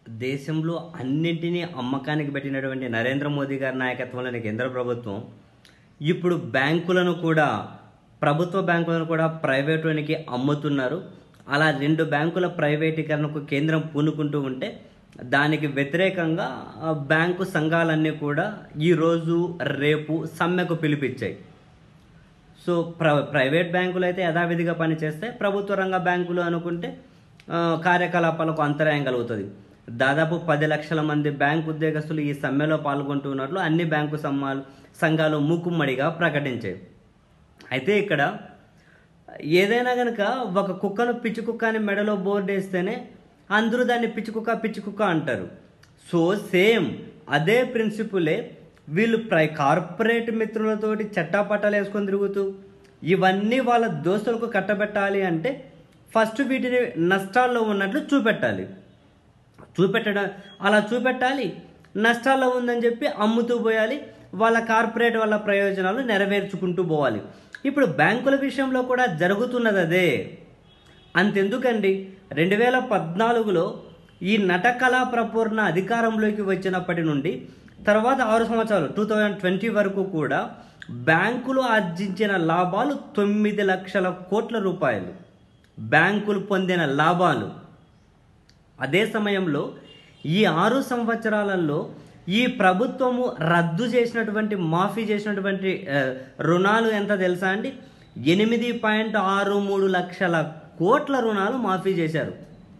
దేశంలో అన్నింటినీ అమ్మకానికి పెట్టినటువంటి నరేంద్ర మోదీ గారి నాయకత్వంలోని కేంద్ర ప్రభుత్వం ఇప్పుడు బ్యాంకులను కూడా ప్రభుత్వ బ్యాంకులను కూడా ప్రైవేటునికి అమ్ముతున్నారు అలా రెండు బ్యాంకుల ప్రైవేటీకరణకు కేంద్రం పూనుకుంటూ ఉంటే దానికి వ్యతిరేకంగా ఆ, బ్యాంకు సంఘాలన్నీ కూడా ఈరోజు రేపు సమ్మెకు పిలిపించాయి సో ప్ర ప్రైవేట్ బ్యాంకులు అయితే యథావిధిగా పనిచేస్తే ప్రభుత్వ రంగ బ్యాంకులు అనుకుంటే ఆ, కార్యకలాపాలకు అంతరాయం కలుగుతుంది దాదాపు పది లక్షల మంది బ్యాంకు ఉద్యోగస్తులు ఈ సమ్మెలో పాల్గొంటున్నట్లు అన్ని బ్యాంకు సమ్మాలు సంఘాలు మూకుమ్మడిగా ప్రకటించాయి అయితే ఇక్కడ ఏదైనా కనుక ఒక కుక్కను పిచ్చి కుక్క అని మెడలో బోర్డు వేస్తేనే అందరూ దాన్ని పిచ్చి కుక్క పిచ్చి కుక్క అంటారు సో సేమ్ అదే ప్రిన్సిపులే వీళ్ళు ప్రై కార్పొరేట్ మిత్రులతోటి చట్టాపట్టాలు వేసుకొని తిరుగుతూ ఇవన్నీ వాళ్ళ దోస్తులకు కట్టబెట్టాలి అంటే ఫస్ట్ వీటిని నష్టాల్లో ఉన్నట్లు చూపెట్టాలి చూపెట్టడం అలా చూపెట్టాలి నష్టాల్లో ఉందని చెప్పి అమ్ముతూ పోయాలి వాళ్ళ కార్పొరేట్ వాళ్ళ ప్రయోజనాలు నెరవేర్చుకుంటూ పోవాలి ఇప్పుడు బ్యాంకుల విషయంలో కూడా జరుగుతున్నది అదే అంతెందుకండి రెండు వేల పద్నాలుగులో ఈ నటకళా ప్రపూర్ణ అధికారంలోకి వచ్చినప్పటి నుండి తర్వాత ఆరు సంవత్సరాలు టూ థౌజండ్ ట్వంటీ వరకు కూడా బ్యాంకులు ఆర్జించిన లాభాలు తొమ్మిది లక్షల కోట్ల రూపాయలు బ్యాంకులు పొందిన లాభాలు అదే సమయంలో ఈ ఆరు సంవత్సరాలలో ఈ ప్రభుత్వము రద్దు చేసినటువంటి మాఫీ చేసినటువంటి ఆ, రుణాలు ఎంత తెలుసా అండి ఎనిమిది పాయింట్ ఆరు మూడు లక్షల కోట్ల రుణాలు మాఫీ చేశారు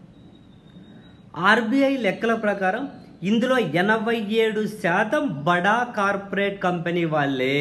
ఆర్బీఐ లెక్కల ప్రకారం ఇందులో ఎనభై ఏడు శాతం బడా కార్పొరేట్ కంపెనీ వాళ్ళే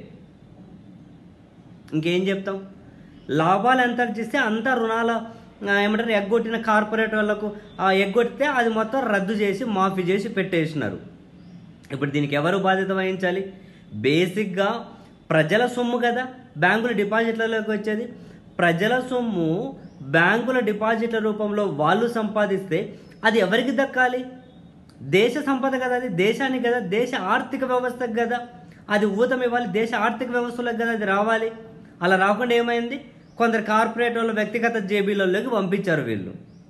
ఇంకేం చెప్తాం లాభాలు ఎంత చేస్తే అంత రుణాల ఆ, ఏమంటారు ఎగ్గొట్టిన కార్పొరేట్ వాళ్ళకు ఆ ఎగ్గొట్టితే అది మొత్తం రద్దు చేసి మాఫీ చేసి పెట్టేసినారు ఇప్పుడు దీనికి ఎవరు బాధ్యత వహించాలి బేసిక్గా ప్రజల సొమ్ము కదా బ్యాంకుల డిపాజిట్లలోకి వచ్చేది ప్రజల సొమ్ము బ్యాంకుల డిపాజిట్ల రూపంలో వాళ్ళు సంపాదిస్తే అది ఎవరికి దక్కాలి దేశ సంపద కదా అది దేశానికి కదా దేశ ఆర్థిక వ్యవస్థకు కదా అది ఊతం ఇవ్వాలి దేశ ఆర్థిక వ్యవస్థలకు కదా అది రావాలి అలా రాకుండా ఏమైంది కొందరు కార్పొరేట్ వాళ్ళు వ్యక్తిగత జేబీలలోకి పంపించారు వీళ్ళు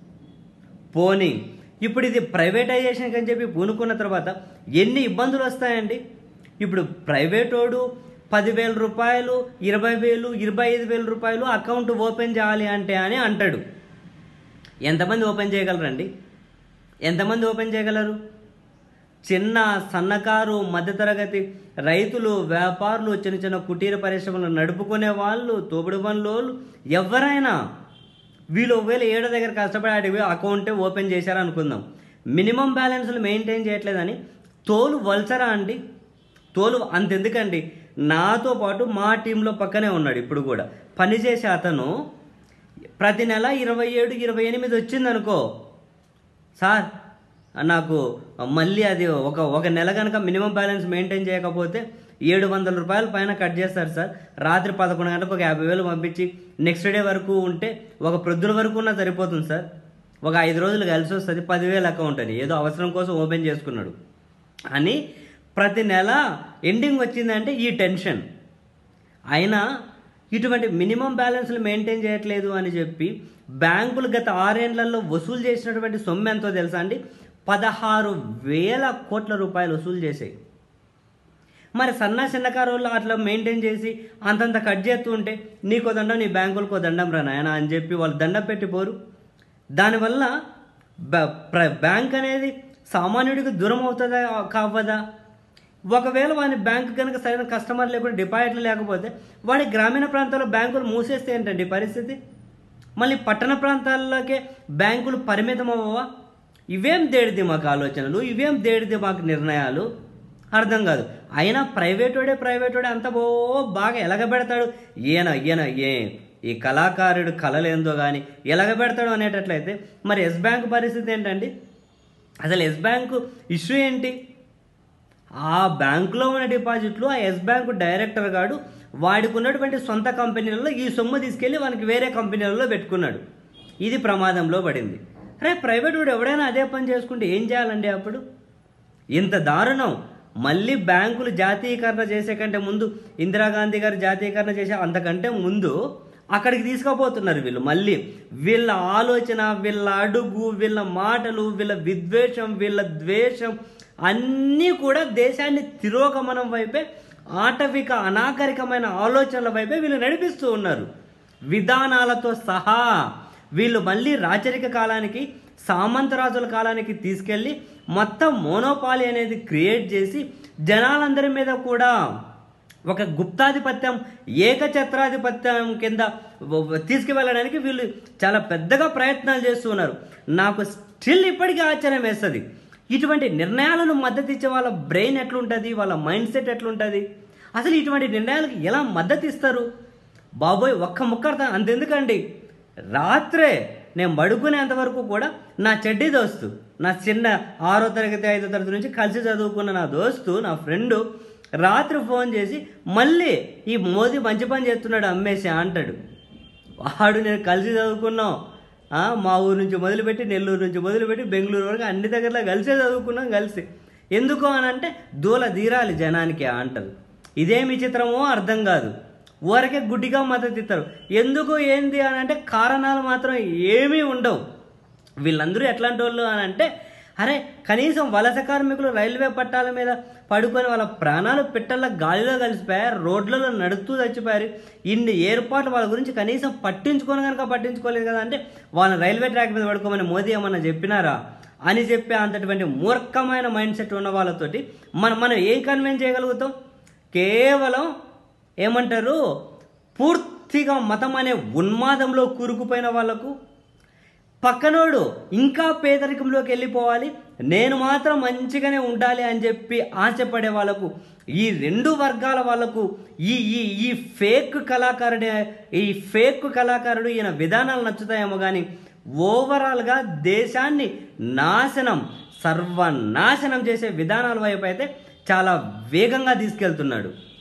పోనీ ఇప్పుడు ఇది ప్రైవేటైజేషన్ అని చెప్పి పూనుకున్న తర్వాత ఎన్ని ఇబ్బందులు వస్తాయండి ఇప్పుడు ప్రైవేటోడు పదివేల రూపాయలు ఇరవై వేలు ఇరవై ఐదు వేల రూపాయలు అకౌంట్ ఓపెన్ చేయాలి అంటే అని అంటాడు ఎంతమంది ఓపెన్ చేయగలరండి ఎంతమంది ఓపెన్ చేయగలరు చిన్న సన్నకారు మధ్యతరగతి రైతులు వ్యాపారులు చిన్న చిన్న కుటీర పరిశ్రమలు నడుపుకునే వాళ్ళు తోపుడు పనులోళ్ళు ఎవరైనా వీళ్ళు ఒకవేళ ఏడో దగ్గర కష్టపడి ఆడికి అకౌంటే ఓపెన్ చేశారు అనుకుందాం మినిమం బ్యాలెన్స్లు మెయింటైన్ చేయట్లేదని తోలు వల్చరా అండి తోలు అంతెందుకండి నాతో పాటు మా టీంలో పక్కనే ఉన్నాడు ఇప్పుడు కూడా పనిచేసే అతను ప్రతి నెల ఇరవై ఏడు ఇరవై ఎనిమిది వచ్చిందనుకో సార్ నాకు మళ్ళీ అది ఒక ఒక నెల కనుక మినిమం బ్యాలెన్స్ మెయింటైన్ చేయకపోతే ఏడు వందల రూపాయల పైన కట్ చేస్తారు సార్ రాత్రి పదకొండు గంటలకు ఒక యాభై వేలు పంపించి నెక్స్ట్ డే వరకు ఉంటే ఒక ప్రొద్దుల వరకు ఉన్నా సరిపోతుంది సార్ ఒక ఐదు రోజులు కలిసి వస్తుంది పదివేల అకౌంట్ అని ఏదో అవసరం కోసం ఓపెన్ చేసుకున్నాడు అని ప్రతి నెల ఎండింగ్ వచ్చిందంటే ఈ టెన్షన్ అయినా ఇటువంటి మినిమం బ్యాలెన్స్లు మెయింటైన్ చేయట్లేదు అని చెప్పి బ్యాంకులు గత ఆరేళ్లలో వసూలు చేసినటువంటి సొమ్ము ఎంతో తెలుసా అండి పదహారు వేల కోట్ల రూపాయలు వసూలు చేసాయి మరి సన్న చిన్నకారు వాళ్ళు అట్లా మెయింటైన్ చేసి అంతంత కట్ చేస్తూ ఉంటే నీకో దండం నీ బ్యాంకులకో దండం రా నాయన అని చెప్పి వాళ్ళు దండం పెట్టి పోరు దానివల్ల బ- ప్ర- బ్యాంక్ అనేది సామాన్యుడికి దూరం అవుతుందా కావదా ఒకవేళ వాని బ్యాంక్ కనుక సరైన కస్టమర్ లేకుండా డిపాజిట్లు లేకపోతే వాడి గ్రామీణ ప్రాంతాల్లో బ్యాంకులు మూసేస్తే ఏంటండి పరిస్థితి మళ్ళీ పట్టణ ప్రాంతాల్లోకే బ్యాంకులు పరిమితం అవ్వవా ఇవేం దేడిది మాకు ఆలోచనలు ఇవేం దేడిది మాకు నిర్ణయాలు అర్థం కాదు అయినా ప్రైవేటోడే ప్రైవేటోడే అంత బో బాగా ఎలగబెడతాడు ఈయన ఈయన ఏ ఈ కళాకారుడు కళలేందో కానీ ఎలగబెడతాడు అనేటట్లయితే మరి ఎస్ బ్యాంక్ పరిస్థితి ఏంటండి అసలు ఎస్ బ్యాంకు ఇష్యూ ఏంటి ఆ బ్యాంకులో ఉన్న డిపాజిట్లు ఆ ఎస్ బ్యాంకు డైరెక్టర్ గాడు వాడికి ఉన్నటువంటి సొంత కంపెనీలలో ఈ సొమ్ము తీసుకెళ్ళి వానికి వేరే కంపెనీలలో పెట్టుకున్నాడు ఇది ప్రమాదంలో పడింది అరే ప్రైవేట్ వాడు ఎవడైనా అదే పని చేసుకుంటే ఏం చేయాలండి అప్పుడు ఇంత దారుణం మళ్ళీ బ్యాంకులు జాతీయకరణ చేసే కంటే ముందు ఇందిరాగాంధీ గారు జాతీయకరణ చేసే అంతకంటే ముందు అక్కడికి తీసుకుపోతున్నారు వీళ్ళు మళ్ళీ వీళ్ళ ఆలోచన వీళ్ళ అడుగు వీళ్ళ మాటలు వీళ్ళ విద్వేషం వీళ్ళ ద్వేషం అన్నీ కూడా దేశాన్ని తిరోగమనం వైపే ఆటవిక అనాగరికమైన ఆలోచనల వైపే వీళ్ళు నడిపిస్తూ ఉన్నారు విధానాలతో సహా వీళ్ళు మళ్ళీ రాచరిక కాలానికి సామంతరాజుల కాలానికి తీసుకెళ్ళి మొత్తం మోనోపాలి అనేది క్రియేట్ చేసి జనాలందరి మీద కూడా ఒక గుప్తాధిపత్యం ఏకఛత్రాధిపత్యం కింద వ- వ- తీసుకువెళ్ళడానికి వీళ్ళు చాలా పెద్దగా ప్రయత్నాలు చేస్తూ ఉన్నారు నాకు స్టిల్ ఇప్పటికీ ఆశ్చర్యం వేస్తుంది ఇటువంటి నిర్ణయాలను మద్దతు ఇచ్చే వాళ్ళ బ్రెయిన్ ఎట్లుంటుంది వాళ్ళ మైండ్ సెట్ ఎట్లుంటుంది అసలు ఇటువంటి నిర్ణయాలకు ఎలా మద్దతు ఇస్తారు బాబోయ్ ఒక్క ముక్క అర్థం అంతెందుకండి రాత్రే నేను పడుకునేంత వరకు కూడా నా చెడ్డీ దోస్తు నా చిన్న ఆరో తరగతి ఐదో తరగతి నుంచి కలిసి చదువుకున్న నా దోస్తు నా ఫ్రెండు రాత్రి ఫోన్ చేసి మళ్ళీ ఈ మోదీ మంచి పని చేస్తున్నాడు అమ్మేసి అంటాడు వాడు నేను కలిసి చదువుకున్నాం ఆ, మా ఊరు నుంచి మొదలుపెట్టి నెల్లూరు నుంచి మొదలుపెట్టి బెంగళూరు వరకు అన్ని దగ్గరలో కలిసే చదువుకున్నాం కలిసి ఎందుకు అని అంటే దూల తీరాలి జనానికి అంటారు ఇదేమి చిత్రమో అర్థం కాదు ఊరకే గుడ్డిగా మద్దతు ఇస్తారు ఎందుకు ఏంది అని అంటే కారణాలు మాత్రం ఏమీ ఉండవు వీళ్ళందరూ ఎట్లాంటి వాళ్ళు అని అంటే అరే కనీసం వలస కార్మికులు రైల్వే పట్టాల మీద పడుకొని వాళ్ళ ప్రాణాలు పిట్టల గాలిలో కలిసిపోయారు రోడ్లలో నడుస్తూ చచ్చిపోయారు ఇన్ని ఏర్పాట్లు వాళ్ళ గురించి కనీసం పట్టించుకొని కనుక పట్టించుకోలేదు కదా అంటే వాళ్ళని రైల్వే ట్రాక్ మీద పడుకోమని మోదీ ఏమన్నా చెప్పినారా అని చెప్పే అంతటువంటి మూర్ఖమైన మైండ్ సెట్ ఉన్న వాళ్ళతోటి మనం మనం ఏం కన్విన్స్ చేయగలుగుతాం కేవలం ఏమంటారు పూర్తిగా మతం అనే ఉన్మాదంలో కూరుకుపోయిన వాళ్ళకు పక్కనోడు ఇంకా పేదరికంలోకి వెళ్ళిపోవాలి నేను మాత్రం మంచిగానే ఉండాలి అని చెప్పి ఆశపడే వాళ్ళకు ఈ రెండు వర్గాల వాళ్ళకు ఈ ఈ ఈ ఫేక్ కళాకారుడే ఈ ఫేక్ కళాకారుడు ఈయన విధానాలు నచ్చుతాయేమో కానీ ఓవరాల్గా దేశాన్ని నాశనం సర్వనాశనం చేసే విధానాల వైపు అయితే చాలా వేగంగా తీసుకెళ్తున్నాడు